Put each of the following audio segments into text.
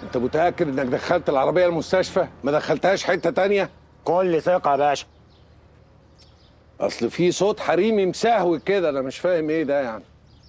انت متاكد انك دخلت العربيه المستشفى ما دخلتهاش حته تانية كل ثقه يا باشا اصل في صوت حريمي مسهوي كده انا مش فاهم ايه ده يعني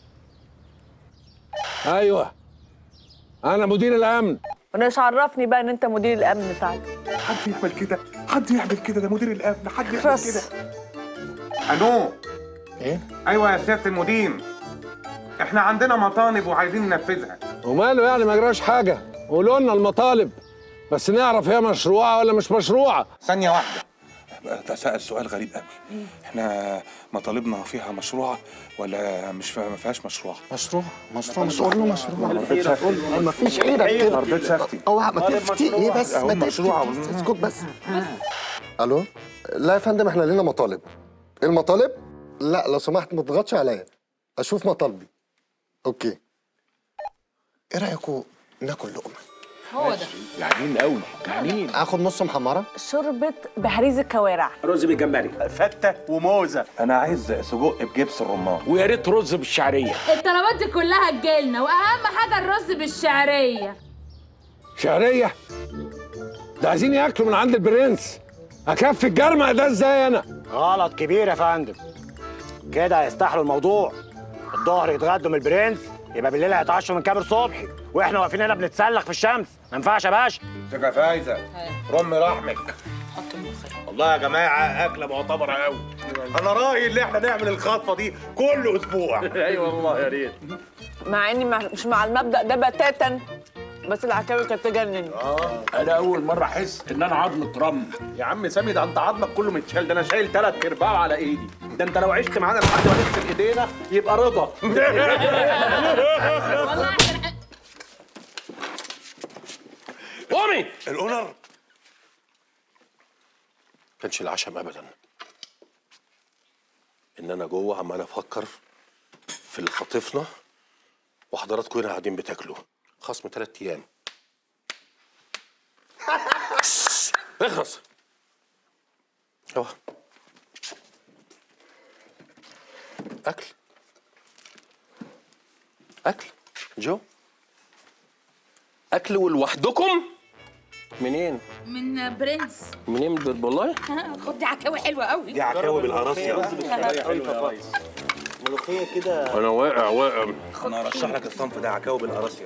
ايوه انا مدير الامن وانا مش عرفني بقى ان انت مدير الامن بتاعك حد يعمل كده حد يعمل كده ده مدير الامن حد يعمل خلاص كده الو ايه ايوه يا سياده المدير احنا عندنا مطالب وعايزين ننفذها وماله يعني ما جراش حاجه قولوا لنا المطالب بس نعرف هي مشروعه ولا مش مشروعه ثانيه واحده سأل سؤال غريب قوي احنا مطالبنا فيها مشروعة ولا مش فيها ما فيهاش مشروع مشروع مشروع مش قول له مشروع ما فيش حيره في كده رضيت شفتي اوعى ما تفتي ايه بس أهو ما مشروع. تفتي اسكت بس الو لا يا فندم احنا لينا مطالب ايه المطالب لا لو سمحت ما تضغطش عليا اشوف مطالبي اوكي ايه رايكم ناكل لقمه هو ده جعانين قوي جعانين اخد نص محمره شوربه بهريز الكوارع رز بالجمبري فتة وموزة انا عايز سجق بجبس الرمان ويا ريت رز بالشعرية الطلبات دي كلها تجيلنا واهم حاجه الرز بالشعريه شهريه ده عايزين ياكلوا من عند البرنس اكفي الجرمق ده ازاي انا غلط كبير يا فندم كده هيستحلوا الموضوع الظهر يتغدوا من البرنس يبقى بالليل هيتعشوا من كامل صبحي واحنا واقفين هنا بنتسلخ في الشمس ما ينفعش يا باشا ثقه فايزه رم رحمك والله يا جماعة أكلة معتبرة قوي أنا رأيي إن إحنا نعمل الخطفة دي كل أسبوع أي والله يا ريت مع اني مع- مش مع المبدا ده بتاتا بس العكاوي كانت تجنن أنا أول مرة أحس إن أنا عظم رم يا عم سامي ده أنت عظمك كله متشال ده أنا شايل تلات أرباعه على إيدي ده أنت لو عشت معانا لحد ما نغسل إيدينا يبقى رضا والله عشان قومي الأونر كانش العشم أبدا إن أنا جوه عمال أفكر في اللي خاطفنا وحضراتكم هنا قاعدين بتاكلوا خصم ثلاث أيام اخلص أهو أكل أكل جو أكل ولوحدكم منين؟ من برنس منين من والله؟ خد دي عكاوي حلوه قوي دي عكاوي بالقراصية أنا واقع واقع انا ارشح لك الصنف ده عكاوي بالقراصية